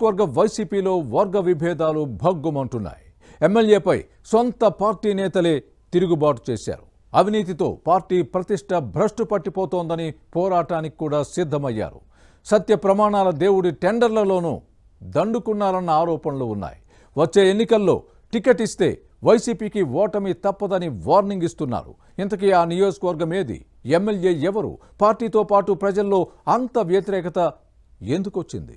నియోజకవర్గ వైసీపీలో వర్గ విభేదాలు భగ్గుమంటున్నాయి ఎమ్మెల్యేపై సొంత పార్టీ నేతలే తిరుగుబాటు చేశారు అవినీతితో పార్టీ ప్రతిష్ట భ్రష్టు పట్టిపోతోందని పోరాటానికి కూడా సిద్ధమయ్యారు సత్య ప్రమాణాల దేవుడి టెండర్లలోనూ దండుకున్నారన్న ఆరోపణలు ఉన్నాయి వచ్చే ఎన్నికల్లో టికెట్ ఇస్తే వైసీపీకి ఓటమి తప్పదని వార్నింగ్ ఇస్తున్నారు ఇంతకీ ఆ నియోజకవర్గం ఏది ఎమ్మెల్యే ఎవరు పార్టీతో పాటు ప్రజల్లో అంత వ్యతిరేకత ఎందుకొచ్చింది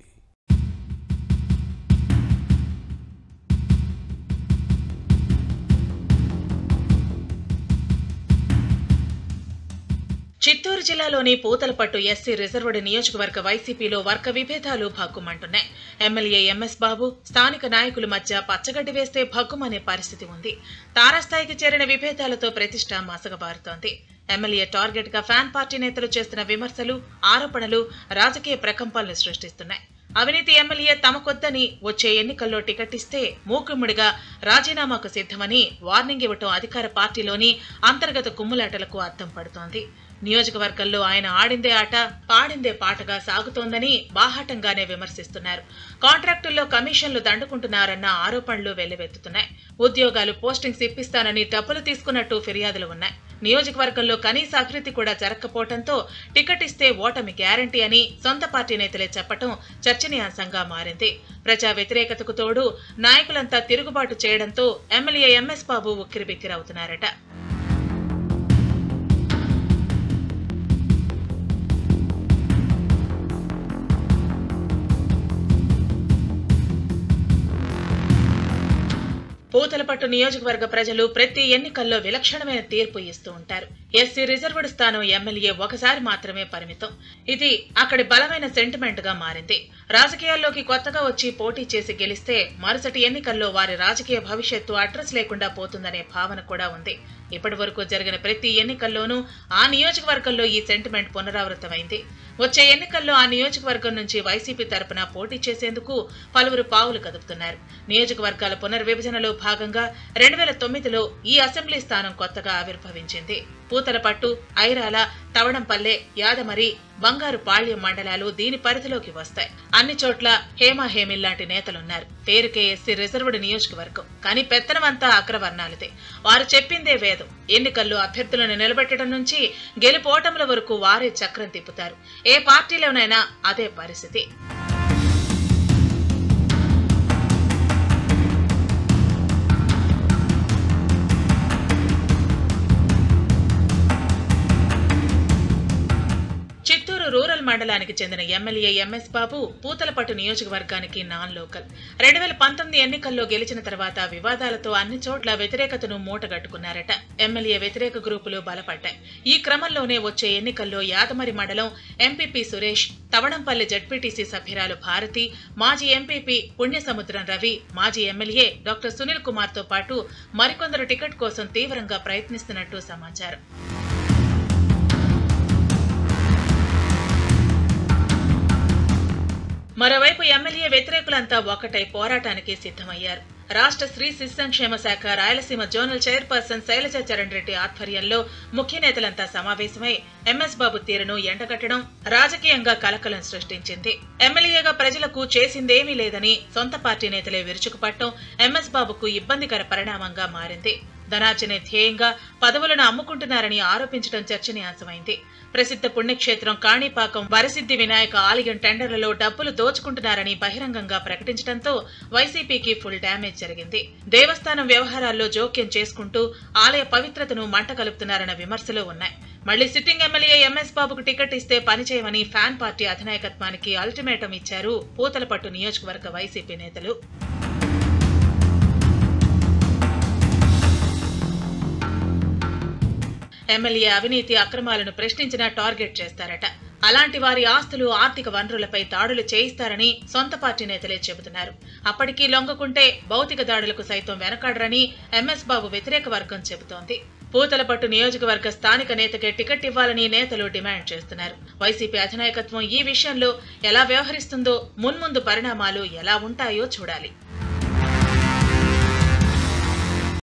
చిత్తూరు జిల్లాలోని పూతలపట్టు ఎస్సీ రిజర్వ్డ్ నియోజకవర్గ వైసీపీలో వర్గ విభేదాలు భగ్గుమంటున్నాయి ఎమ్మెల్యే ఎంఎస్ బాబు స్థానిక నాయకుల మధ్య పచ్చగడ్డి వేస్తే భగ్గుమనే పరిస్థితి ఉంది తారాస్థాయికి చేరిన విభేదాలతో ప్రతిష్ట మసగబారుతోంది ఎమ్మెల్యే టార్గెట్ గా ఫ్యాన్ పార్టీ నేతలు చేస్తున్న విమర్శలు ఆరోపణలు రాజకీయ ప్రకంపనలు సృష్టిస్తున్నాయి అవినీతి ఎమ్మెల్యే తమకొద్దని వచ్చే ఎన్నికల్లో టికెట్ ఇస్తే మూకుమ్ముడిగా రాజీనామాకు సిద్ధమని వార్నింగ్ ఇవ్వటం అధికార పార్టీలోని అంతర్గత కుమ్ములాటలకు అర్థం పడుతోంది నియోజకవర్గంలో ఆయన ఆడిందే ఆట పాడిందే పాటగా సాగుతోందని బాహాటంగానే విమర్శిస్తున్నారు కాంట్రాక్టుల్లో కమిషన్లు దండుకుంటున్నారన్న ఆరోపణలు వెల్లువెత్తుతున్నాయి ఉద్యోగాలు పోస్టింగ్స్ ఇప్పిస్తానని డబ్బులు తీసుకున్నట్టు ఫిర్యాదులు ఉన్నాయి నియోజకవర్గంలో కనీస అభివృద్ధి కూడా జరగకపోవడంతో టికెట్ ఇస్తే ఓటమి గ్యారంటీ అని సొంత పార్టీ నేతలే చెప్పటం చర్చనీయాంశంగా మారింది ప్రజా వ్యతిరేకతకు తోడు నాయకులంతా తిరుగుబాటు చేయడంతో ఎమ్మెల్యే ఎంఎస్ బాబు ఉక్కిరిబిక్కిరవుతున్నారట పూతలపట్టు నియోజకవర్గ ప్రజలు ప్రతి ఎన్నికల్లో విలక్షణమైన తీర్పు ఇస్తూ ఉంటారు ఎస్సీ రిజర్వ్డ్ స్థానం ఎమ్మెల్యే ఒకసారి మాత్రమే పరిమితం ఇది అక్కడి బలమైన సెంటిమెంట్ గా మారింది రాజకీయాల్లోకి కొత్తగా వచ్చి పోటీ చేసి గెలిస్తే మరుసటి ఎన్నికల్లో వారి రాజకీయ భవిష్యత్తు అడ్రస్ లేకుండా పోతుందనే భావన కూడా ఉంది ఇప్పటి వరకు జరిగిన ప్రతి ఎన్నికల్లోనూ ఆ నియోజకవర్గంలో ఈ సెంటిమెంట్ పునరావృతమైంది వచ్చే ఎన్నికల్లో ఆ నియోజకవర్గం నుంచి వైసీపీ తరపున పోటీ చేసేందుకు పలువురు పావులు కదుపుతున్నారు నియోజకవర్గాల పునర్విభజనలో భాగంగా రెండు వేల తొమ్మిదిలో ఈ అసెంబ్లీ స్థానం కొత్తగా ఆవిర్భవించింది పూతలపట్టు ఐరాల తవడంపల్లె యాదమరి బంగారు పాళ్యం మండలాలు దీని పరిధిలోకి వస్తాయి అన్ని చోట్ల హేమా హేమిల్ లాంటి నేతలున్నారు పేరుకే ఎస్సీ రిజర్వ్డ్ నియోజకవర్గం కానీ పెత్తనమంతా అగ్రవర్ణాలదే వారు చెప్పిందే వేదం ఎన్నికల్లో అభ్యర్థులను నిలబెట్టడం నుంచి గెలుపోటముల వరకు వారే చక్రం తిప్పుతారు ఏ పార్టీలోనైనా అదే పరిస్థితి చిత్తూరు రూరల్ మండలానికి చెందిన ఎమ్మెల్యే ఎంఎస్ బాబు పూతలపట్టు నియోజకవర్గానికి నాన్ లోకల్ రెండు వేల పంతొమ్మిది ఎన్నికల్లో గెలిచిన తర్వాత వివాదాలతో అన్ని చోట్ల వ్యతిరేకతను మూటగట్టుకున్నారట ఎమ్మెల్యే వ్యతిరేక గ్రూపులు బలపడ్డాయి ఈ క్రమంలోనే వచ్చే ఎన్నికల్లో యాదమరి మండలం ఎంపీపీ సురేష్ తవడంపల్లి జడ్పీటీసీ సభ్యురాలు భారతి మాజీ ఎంపీపీ పుణ్యసముద్రం రవి మాజీ ఎమ్మెల్యే డాక్టర్ సునీల్ కుమార్ తో పాటు మరికొందరు టికెట్ కోసం తీవ్రంగా ప్రయత్నిస్తున్నట్టు సమాచారం మరోవైపు ఎమ్మెల్యే వ్యతిరేకులంతా ఒకటై పోరాటానికి సిద్ధమయ్యారు రాష్ట్ర స్త్రీ శిశు సంక్షేమ శాఖ రాయలసీమ జోనల్ చైర్పర్సన్ శైలజ చరణ్ రెడ్డి ఆధ్వర్యంలో ముఖ్య నేతలంతా సమావేశమై ఎంఎస్ బాబు తీరును ఎండగట్టడం రాజకీయంగా కలకలం సృష్టించింది ఎమ్మెల్యేగా ప్రజలకు చేసిందేమీ లేదని సొంత పార్టీ నేతలే విరుచుకుపట్టడం ఎంఎస్ బాబుకు ఇబ్బందికర పరిణామంగా మారింది ధనార్జనే ధ్యేయంగా పదవులను అమ్ముకుంటున్నారని ఆరోపించడం చర్చనీయాంశమైంది ప్రసిద్ధ పుణ్యక్షేత్రం కాణిపాకం వరసిద్ధి వినాయక ఆలయం టెండర్లలో డబ్బులు దోచుకుంటున్నారని బహిరంగంగా ప్రకటించడంతో వైసీపీకి ఫుల్ డ్యామేజ్ జరిగింది దేవస్థానం వ్యవహారాల్లో జోక్యం చేసుకుంటూ ఆలయ పవిత్రతను మంట కలుపుతున్నారన్న విమర్శలు ఉన్నాయి మళ్లీ సిట్టింగ్ ఎమ్మెల్యే ఎంఎస్ బాబుకు టికెట్ ఇస్తే పనిచేయమని ఫ్యాన్ పార్టీ అధినాయకత్వానికి అల్టిమేటం ఇచ్చారు పూతలపట్టు నియోజకవర్గ వైసీపీ నేతలు ఎమ్మెల్యే అవినీతి అక్రమాలను ప్రశ్నించిన టార్గెట్ చేస్తారట అలాంటి వారి ఆస్తులు ఆర్థిక వనరులపై దాడులు చేయిస్తారని సొంత పార్టీ నేతలే చెబుతున్నారు అప్పటికీ లొంగకుంటే భౌతిక దాడులకు సైతం వెనకాడరని ఎంఎస్ బాబు వ్యతిరేక వర్గం చెబుతోంది పూతలపట్టు నియోజకవర్గ స్థానిక నేతకే టికెట్ ఇవ్వాలని నేతలు డిమాండ్ చేస్తున్నారు వైసీపీ అధినాయకత్వం ఈ విషయంలో ఎలా వ్యవహరిస్తుందో మున్ముందు పరిణామాలు ఎలా ఉంటాయో చూడాలి